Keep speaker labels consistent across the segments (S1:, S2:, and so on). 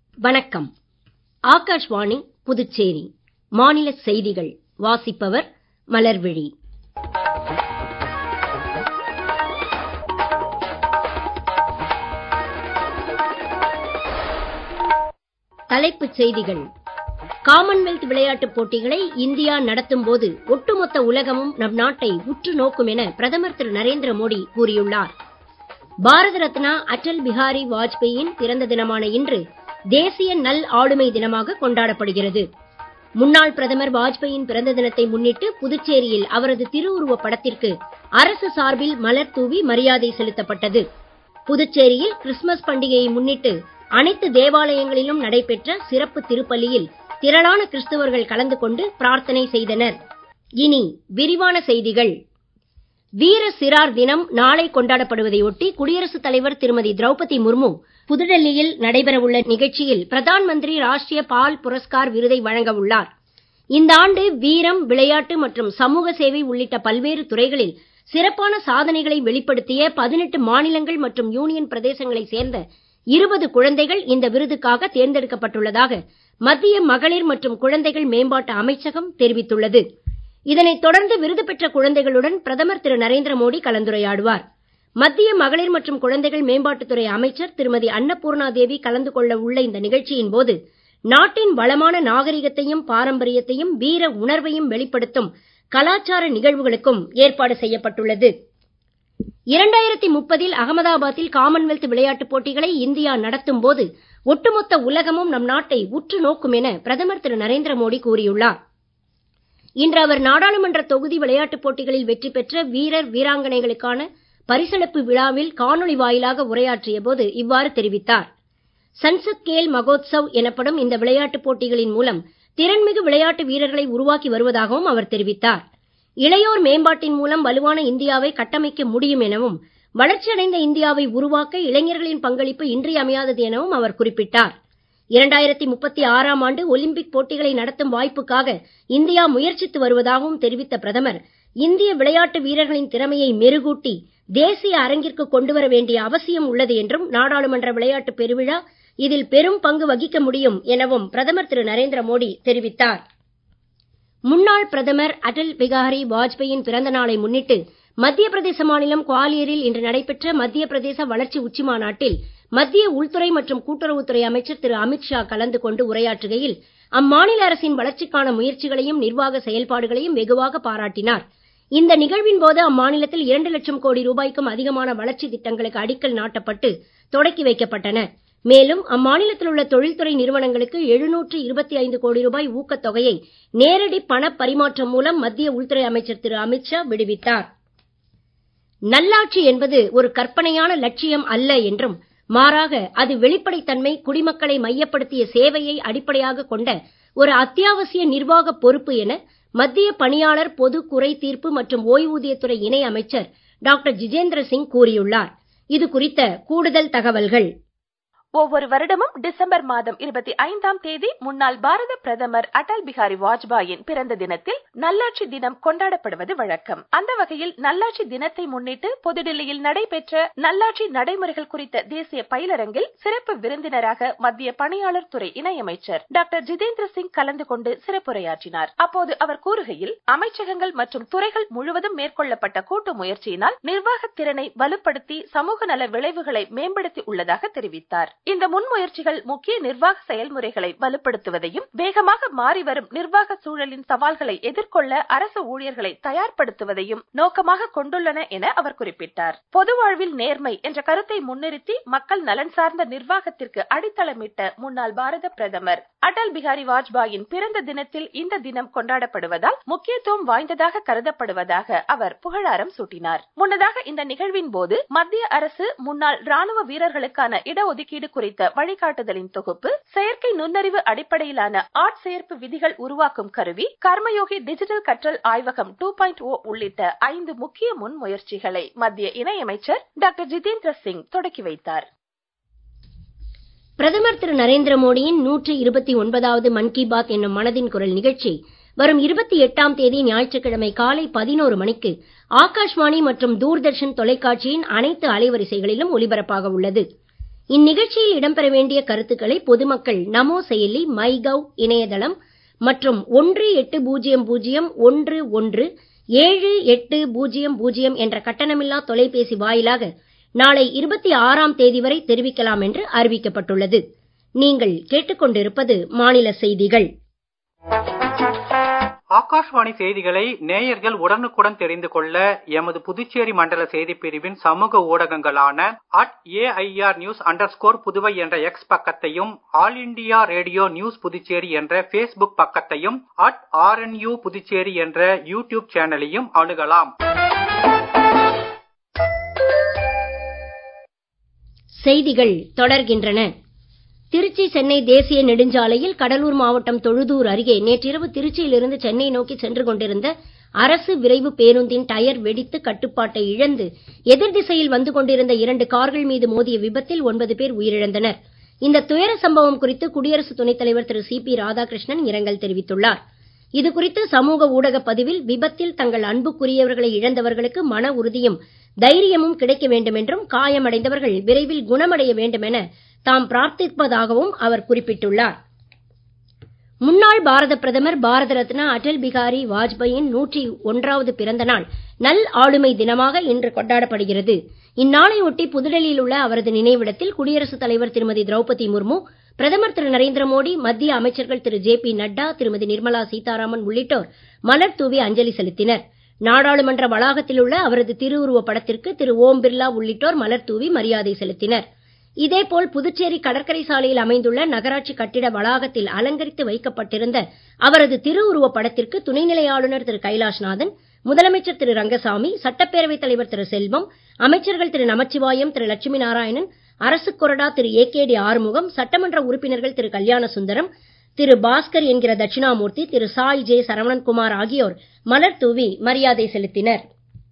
S1: வணக்கம் ஆகாஷ்வாணி புதுச்சேரி மாநில செய்திகள் வாசிப்பவர் மலர்விழி தலைப்புச் செய்திகள் காமன்வெல்த் விளையாட்டுப் போட்டிகளை இந்தியா நடத்தும் போது ஒட்டுமொத்த உலகமும் நம் நாட்டை உற்று நோக்கும் என பிரதமர் திரு நரேந்திர மோடி கூறியுள்ளார் பாரத ரத்னா அடல் பிஹாரி வாஜ்பேயின் பிறந்த தினமான இன்று தேசிய நல் ஆளுமை தினமாக கொண்டாடப்படுகிறது முன்னாள் பிரதமர் வாஜ்பேயின் பிறந்த தினத்தை முன்னிட்டு புதுச்சேரியில் அவரது திருவுருவப் படத்திற்கு அரசு சார்பில் மலர் தூவி மரியாதை செலுத்தப்பட்டது புதுச்சேரியில் கிறிஸ்துமஸ் பண்டிகையை முன்னிட்டு அனைத்து தேவாலயங்களிலும் நடைபெற்ற சிறப்பு திருப்பலியில் திரளான கிறிஸ்தவர்கள் கலந்து கொண்டு பிரார்த்தனை செய்தனர் இனி விரிவான செய்திகள் வீர சிறார் தினம் நாளை கொண்டாடப்படுவதையொட்டி குடியரசுத் தலைவர் திருமதி திரௌபதி முர்மு புதுடெல்லியில் நடைபெறவுள்ள நிகழ்ச்சியில் பிரதான் மந்திரி ராஷ்டிரிய பால் புரஸ்கார் விருதை வழங்க உள்ளார் இந்த ஆண்டு வீரம் விளையாட்டு மற்றும் சமூக சேவை உள்ளிட்ட பல்வேறு துறைகளில் சிறப்பான சாதனைகளை வெளிப்படுத்திய பதினெட்டு மாநிலங்கள் மற்றும் யூனியன் பிரதேசங்களைச் சேர்ந்த இருபது குழந்தைகள் இந்த விருதுக்காக தேர்ந்தெடுக்கப்பட்டுள்ளதாக மத்திய மகளிர் மற்றும் குழந்தைகள் மேம்பாட்டு அமைச்சகம் தெரிவித்துள்ளது இதனைத் தொடர்ந்து விருது பெற்ற குழந்தைகளுடன் பிரதமர் திரு நரேந்திர மோடி கலந்துரையாடுவார் மத்திய மகளிர் மற்றும் குழந்தைகள் மேம்பாட்டுத்துறை அமைச்சர் திருமதி அன்னபூர்ணா தேவி கலந்து கொள்ள உள்ள இந்த நிகழ்ச்சியின் போது நாட்டின் வளமான நாகரிகத்தையும் பாரம்பரியத்தையும் வீர உணர்வையும் வெளிப்படுத்தும் கலாச்சார நிகழ்வுகளுக்கும் ஏற்பாடு செய்யப்பட்டுள்ளது இரண்டாயிரத்தி முப்பதில் அகமதாபாத்தில் காமன்வெல்த் விளையாட்டுப் போட்டிகளை இந்தியா நடத்தும் போது ஒட்டுமொத்த உலகமும் நம் நாட்டை உற்று நோக்கும் என பிரதமர் திரு நரேந்திர மோடி கூறியுள்ளார் இன்று அவர் நாடாளுமன்ற தொகுதி விளையாட்டுப் போட்டிகளில் வெற்றி பெற்ற வீரர் வீராங்கனைகளுக்கான பரிசளிப்பு விழாவில் காணொளி வாயிலாக உரையாற்றிய போது இவ்வாறு தெரிவித்தார் சன்சத் கேல் மகோத்சவ் எனப்படும் இந்த விளையாட்டுப் போட்டிகளின் மூலம் திறன்மிகு விளையாட்டு வீரர்களை உருவாக்கி வருவதாகவும் அவர் தெரிவித்தார் இளையோர் மேம்பாட்டின் மூலம் வலுவான இந்தியாவை கட்டமைக்க முடியும் எனவும் வளர்ச்சியடைந்த இந்தியாவை உருவாக்க இளைஞர்களின் பங்களிப்பு இன்றியமையாதது எனவும் அவர் குறிப்பிட்டார் இரண்டாயிரத்தி முப்பத்தி ஆறாம் ஆண்டு ஒலிம்பிக் போட்டிகளை நடத்தும் வாய்ப்புக்காக இந்தியா முயற்சித்து வருவதாகவும் தெரிவித்த பிரதமர் இந்திய விளையாட்டு வீரர்களின் திறமையை மெருகூட்டி தேசிய அரங்கிற்கு கொண்டு வர வேண்டிய அவசியம் உள்ளது என்றும் நாடாளுமன்ற விளையாட்டு பெருவிழா இதில் பெரும் பங்கு வகிக்க முடியும் எனவும் பிரதமர் திரு நரேந்திர மோடி தெரிவித்தார் முன்னாள் பிரதமர் அடல் பிகாரி வாஜ்பேயின் பிறந்த நாளை முன்னிட்டு மத்திய பிரதேச மாநிலம் குவாலியரில் இன்று நடைபெற்ற மத்திய பிரதேச வளர்ச்சி உச்சி மாநாட்டில் மத்திய உள்துறை மற்றும் கூட்டுறவுத்துறை அமைச்சர் திரு அமித்ஷா கலந்து கொண்டு உரையாற்றுகையில் அம்மாநில அரசின் வளர்ச்சிக்கான முயற்சிகளையும் நிர்வாக செயல்பாடுகளையும் வெகுவாக பாராட்டினார் இந்த நிகழ்வின் போது அம்மாநிலத்தில் இரண்டு லட்சம் கோடி ரூபாய்க்கும் அதிகமான வளர்ச்சி திட்டங்களுக்கு அடிக்கல் நாட்டப்பட்டு தொடக்கி வைக்கப்பட்டன மேலும் அம்மாநிலத்தில் உள்ள தொழில்துறை நிறுவனங்களுக்கு எழுநூற்று இருபத்தி ஐந்து கோடி ரூபாய் ஊக்கத் தொகையை நேரடி பண பரிமாற்றம் மூலம் மத்திய உள்துறை அமைச்சர் திரு அமித்ஷா விடுவித்தார் நல்லாட்சி என்பது ஒரு கற்பனையான லட்சியம் அல்ல என்றும் மாறாக அது வெளிப்படைத்தன்மை குடிமக்களை மையப்படுத்திய சேவையை அடிப்படையாக கொண்ட ஒரு அத்தியாவசிய நிர்வாக பொறுப்பு என மத்திய பணியாளர் பொது குறை தீர்ப்பு மற்றும் ஓய்வூதியத்துறை இணை அமைச்சர் டாக்டர் ஜிதேந்திர சிங் கூறியுள்ளார் இது குறித்த கூடுதல் தகவல்கள்
S2: ஒவ்வொரு வருடமும் டிசம்பர் மாதம் இருபத்தி ஐந்தாம் தேதி முன்னாள் பாரத பிரதமர் அடல் பிகாரி வாஜ்பாயின் பிறந்த தினத்தில் நல்லாட்சி தினம் கொண்டாடப்படுவது வழக்கம் அந்த வகையில் நல்லாட்சி தினத்தை முன்னிட்டு புதுடில்லியில் நடைபெற்ற நல்லாட்சி நடைமுறைகள் குறித்த தேசிய பயிலரங்கில் சிறப்பு விருந்தினராக மத்திய பணியாளர் துறை இணையமைச்சர் டாக்டர் ஜிதேந்திர சிங் கலந்து கொண்டு சிறப்புரையாற்றினார் அப்போது அவர் கூறுகையில் அமைச்சகங்கள் மற்றும் துறைகள் முழுவதும் மேற்கொள்ளப்பட்ட கூட்டு முயற்சியினால் நிர்வாகத் திறனை வலுப்படுத்தி சமூக நல விளைவுகளை மேம்படுத்தி உள்ளதாக தெரிவித்தார் இந்த முன்முயற்சிகள் முக்கிய நிர்வாக செயல்முறைகளை வலுப்படுத்துவதையும் வேகமாக மாறி வரும் நிர்வாக சூழலின் சவால்களை எதிர்கொள்ள அரசு ஊழியர்களை தயார்படுத்துவதையும் நோக்கமாக கொண்டுள்ளன என அவர் குறிப்பிட்டார் பொது வாழ்வில் நேர்மை என்ற கருத்தை முன்னிறுத்தி மக்கள் நலன் சார்ந்த நிர்வாகத்திற்கு அடித்தளமிட்ட முன்னாள் பாரத பிரதமர் அடல் பிகாரி வாஜ்பாயின் பிறந்த தினத்தில் இந்த தினம் கொண்டாடப்படுவதால் முக்கியத்துவம் வாய்ந்ததாக கருதப்படுவதாக அவர் புகழாரம் சூட்டினார் முன்னதாக இந்த நிகழ்வின் போது மத்திய அரசு முன்னாள் ராணுவ வீரர்களுக்கான இடஒதுக்கீடு குறித்த வழிகாட்டுதலின் தொகுப்பு செயற்கை நுண்ணறிவு அடிப்படையிலான ஆட்சேர்ப்பு விதிகள் உருவாக்கும் கருவி கர்மயோகி டிஜிட்டல் கற்றல் ஆய்வகம் டூ பாயிண்ட் ஓ உள்ளிட்ட ஐந்து முக்கிய முன்முயற்சிகளை மத்திய இணையமைச்சர் டாக்டர் ஜிதேந்திர சிங் தொடக்கி வைத்தார்
S1: பிரதமர் திரு நரேந்திர மோடியின் நூற்றி இருபத்தி ஒன்பதாவது மன் கி பாத் என்னும் மனதின் குரல் நிகழ்ச்சி வரும் இருபத்தி எட்டாம் தேதி ஞாயிற்றுக்கிழமை காலை பதினோரு மணிக்கு ஆகாஷ்வாணி மற்றும் தூர்தர்ஷன் தொலைக்காட்சியின் அனைத்து அலைவரிசைகளிலும் ஒலிபரப்பாக உள்ளது இந்நிகழ்ச்சியில் இடம்பெற வேண்டிய கருத்துக்களை பொதுமக்கள் நமோ செயலி மைகவ் இணையதளம் மற்றும் ஒன்று எட்டு பூஜ்ஜியம் பூஜ்ஜியம் ஒன்று ஒன்று ஏழு எட்டு பூஜ்ஜியம் பூஜ்ஜியம் என்ற கட்டணமில்லா தொலைபேசி வாயிலாக நாளை இருபத்தி ஆறாம் தேதி வரை தெரிவிக்கலாம் என்று அறிவிக்கப்பட்டுள்ளது நீங்கள் கேட்டுக்கொண்டிருப்பது மாநில செய்திகள்
S3: ஆகாஷ்வாணி செய்திகளை நேயர்கள் உடனுக்குடன் தெரிந்து கொள்ள எமது புதுச்சேரி மண்டல செய்திப் பிரிவின் சமூக ஊடகங்களான at AIR news under Puduvai என்ற எக்ஸ் பக்கத்தையும் All India Radio news Puducherry என்ற ஃபேஸ்புக் பக்கத்தையும் அட் ஆர்என்யூ புதுச்சேரி என்ற யூடியூப் சேனலையும் அணுகலாம்
S1: செய்திகள் தொடர்கின்றன திருச்சி சென்னை தேசிய நெடுஞ்சாலையில் கடலூர் மாவட்டம் தொழுதூர் அருகே நேற்றிரவு திருச்சியிலிருந்து சென்னை நோக்கி சென்று கொண்டிருந்த அரசு விரைவு பேருந்தின் டயர் வெடித்து கட்டுப்பாட்டை இழந்து எதிர் திசையில் வந்து கொண்டிருந்த இரண்டு கார்கள் மீது மோதிய விபத்தில் ஒன்பது பேர் உயிரிழந்தனர் இந்த துயர சம்பவம் குறித்து குடியரசு துணைத் தலைவர் திரு சி பி ராதாகிருஷ்ணன் இரங்கல் தெரிவித்துள்ளார் இது குறித்து சமூக ஊடக பதிவில் விபத்தில் தங்கள் அன்புக்குரியவர்களை இழந்தவர்களுக்கு மன உறுதியும் தைரியமும் கிடைக்க வேண்டும் என்றும் காயமடைந்தவர்கள் விரைவில் குணமடைய வேண்டும் என தாம் பிரார்த்திப்பதாகவும் அவர் குறிப்பிட்டுள்ளார் முன்னாள் பாரத பிரதமர் பாரத ரத்னா அடல் பிகாரி வாஜ்பாயின் நூற்றி ஒன்றாவது பிறந்த நாள் நல் ஆளுமை தினமாக இன்று கொண்டாடப்படுகிறது இந்நாளை ஒட்டி புதுடெல்லியில் உள்ள அவரது நினைவிடத்தில் குடியரசுத் தலைவர் திருமதி திரௌபதி முர்மு பிரதமர் திரு நரேந்திர மோடி மத்திய அமைச்சர்கள் திரு ஜே பி நட்டா திருமதி நிர்மலா சீதாராமன் உள்ளிட்டோர் மலர் தூவி அஞ்சலி செலுத்தினர் நாடாளுமன்ற வளாகத்தில் உள்ள அவரது திருவுருவ படத்திற்கு திரு ஓம் பிர்லா உள்ளிட்டோர் மலர் தூவி மரியாதை செலுத்தினர் இதேபோல் புதுச்சேரி கடற்கரை சாலையில் அமைந்துள்ள நகராட்சி கட்டிட வளாகத்தில் அலங்கரித்து வைக்கப்பட்டிருந்த அவரது திருவுருவப் படத்திற்கு துணைநிலை ஆளுநர் திரு கைலாஷ்நாதன் முதலமைச்சர் திரு ரங்கசாமி சட்டப்பேரவைத் தலைவர் திரு செல்வம் அமைச்சர்கள் திரு நமச்சிவாயம் திரு லட்சுமி நாராயணன் அரசு கொறடா Thiru A K T Arumugam சட்டமன்ற உறுப்பினர்கள் திரு கல்யாண சுந்தரம் திரு பாஸ்கர் என்கிற தட்சிணாமூர்த்தி திரு சாய் ஜே சரவணன்குமார் ஆகியோர் மலர் தூவி மரியாதை செலுத்தினர்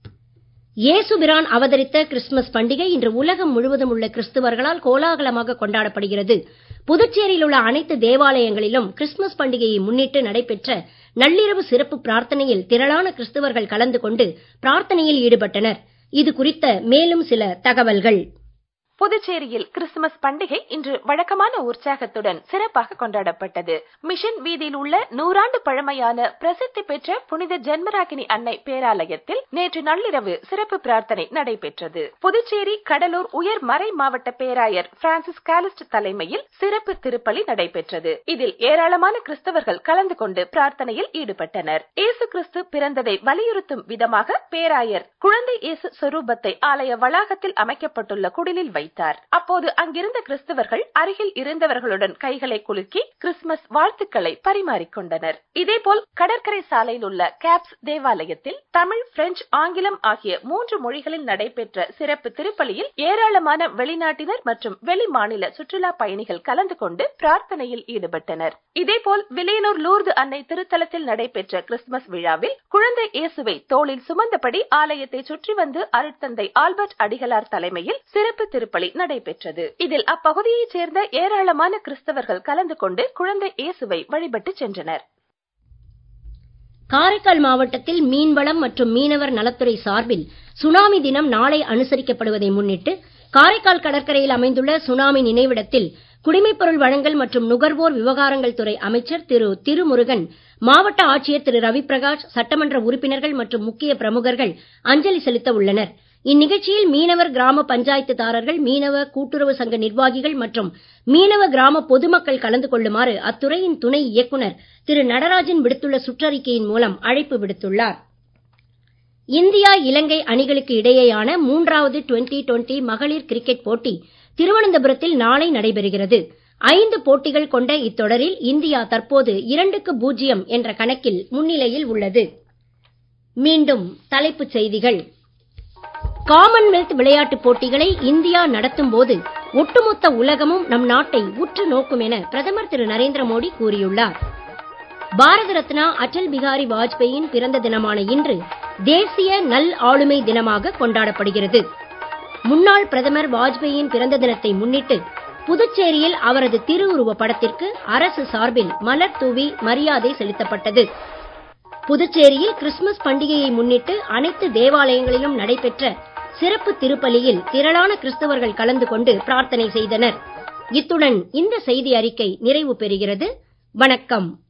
S1: இயேசுபிரான் அவதரித்த கிறிஸ்துமஸ் பண்டிகை இன்று உலகம் முழுவதும் உள்ள கிறிஸ்துவர்களால் கோலாகலமாக கொண்டாடப்படுகிறது புதுச்சேரியில் உள்ள அனைத்து தேவாலயங்களிலும் கிறிஸ்துமஸ் பண்டிகையை முன்னிட்டு நடைபெற்ற நள்ளிரவு சிறப்பு பிரார்த்தனையில் திரளான கிறிஸ்துவர்கள் கலந்து கொண்டு பிரார்த்தனையில் ஈடுபட்டனர் இது குறித்த மேலும் சில தகவல்கள்
S2: புதுச்சேரியில் கிறிஸ்துமஸ் பண்டிகை இன்று வழக்கமான உற்சாகத்துடன் சிறப்பாக கொண்டாடப்பட்டது மிஷன் வீதியில் உள்ள நூறாண்டு பழமையான பிரசித்தி பெற்ற புனித ஜென்மராகினி அன்னை பேராலயத்தில் நேற்று நள்ளிரவு சிறப்பு பிரார்த்தனை நடைபெற்றது புதுச்சேரி கடலூர் உயர் மறை மாவட்ட பேராயர் பிரான்சிஸ் காலிஸ்ட் தலைமையில் சிறப்பு திருப்பலி நடைபெற்றது இதில் ஏராளமான கிறிஸ்தவர்கள் கலந்து கொண்டு பிரார்த்தனையில் ஈடுபட்டனர் இயேசு கிறிஸ்து பிறந்ததை வலியுறுத்தும் விதமாக பேராயர் குழந்தை இயேசு சொரூபத்தை ஆலய வளாகத்தில் அமைக்கப்பட்டுள்ள குடிலில் வைத்தார் வைத்தார் அப்போது அங்கிருந்த கிறிஸ்தவர்கள் அருகில் இருந்தவர்களுடன் கைகளை குலுக்கி கிறிஸ்துமஸ் வாழ்த்துக்களை பரிமாறிக்கொண்டனர் இதேபோல் கடற்கரை சாலையில் உள்ள கேப்ஸ் தேவாலயத்தில் தமிழ் பிரெஞ்சு ஆங்கிலம் ஆகிய மூன்று மொழிகளில் நடைபெற்ற சிறப்பு திருப்பலியில் ஏராளமான வெளிநாட்டினர் மற்றும் வெளி மாநில சுற்றுலா பயணிகள் கலந்து கொண்டு பிரார்த்தனையில் ஈடுபட்டனர் இதேபோல் விலையனூர் லூர்து அன்னை திருத்தலத்தில் நடைபெற்ற கிறிஸ்துமஸ் விழாவில் குழந்தை இயேசுவை தோளில் சுமந்தபடி ஆலயத்தை சுற்றி வந்து அருட்தந்தை ஆல்பர்ட் அடிகளார் தலைமையில் சிறப்பு திருப்பலி திருப்பலி நடைபெற்றது இதில் அப்பகுதியைச் சேர்ந்த ஏராளமான கிறிஸ்தவர்கள் கலந்து கொண்டு குழந்தை இயேசுவை வழிபட்டு சென்றனர்
S1: காரைக்கால் மாவட்டத்தில் மீன்வளம் மற்றும் மீனவர் நலத்துறை சார்பில் சுனாமி தினம் நாளை அனுசரிக்கப்படுவதை முன்னிட்டு காரைக்கால் கடற்கரையில் அமைந்துள்ள சுனாமி நினைவிடத்தில் குடிமைப்பொருள் வழங்கல் மற்றும் நுகர்வோர் விவகாரங்கள் துறை அமைச்சர் திரு திருமுருகன் மாவட்ட ஆட்சியர் திரு ரவிபிரகாஷ் சட்டமன்ற உறுப்பினர்கள் மற்றும் முக்கிய பிரமுகர்கள் அஞ்சலி செலுத்த உள்ளனர் இந்நிகழ்ச்சியில் மீனவர் கிராம பஞ்சாயத்துதாரர்கள் மீனவ கூட்டுறவு சங்க நிர்வாகிகள் மற்றும் மீனவ கிராம பொதுமக்கள் கலந்து கொள்ளுமாறு அத்துறையின் துணை இயக்குனர் திரு நடராஜன் விடுத்துள்ள சுற்றறிக்கையின் மூலம் அழைப்பு விடுத்துள்ளார் இந்தியா இலங்கை அணிகளுக்கு இடையேயான மூன்றாவது டுவெண்டி டுவெண்டி மகளிர் கிரிக்கெட் போட்டி திருவனந்தபுரத்தில் நாளை நடைபெறுகிறது ஐந்து போட்டிகள் கொண்ட இத்தொடரில் இந்தியா தற்போது இரண்டுக்கு பூஜ்ஜியம் என்ற கணக்கில் முன்னிலையில் உள்ளது மீண்டும் தலைப்புச் செய்திகள் காமன்வெல்த் விளையாட்டுப் போட்டிகளை இந்தியா நடத்தும் போது ஒட்டுமொத்த உலகமும் நம் நாட்டை உற்று நோக்கும் என பிரதமர் திரு நரேந்திர மோடி கூறியுள்ளார் பாரத ரத்னா அடல் பிகாரி வாஜ்பேயின் பிறந்த தினமான இன்று தேசிய நல் ஆளுமை தினமாக கொண்டாடப்படுகிறது முன்னாள் பிரதமர் வாஜ்பேயின் பிறந்த தினத்தை முன்னிட்டு புதுச்சேரியில் அவரது திருவுருவ படத்திற்கு அரசு சார்பில் மலர் தூவி மரியாதை செலுத்தப்பட்டது புதுச்சேரியில் கிறிஸ்துமஸ் பண்டிகையை முன்னிட்டு அனைத்து தேவாலயங்களிலும் நடைபெற்ற சிறப்பு திருப்பலியில் திரளான கிறிஸ்தவர்கள் கலந்து கொண்டு பிரார்த்தனை செய்தனர் இத்துடன் இந்த செய்தி அறிக்கை நிறைவு பெறுகிறது வணக்கம்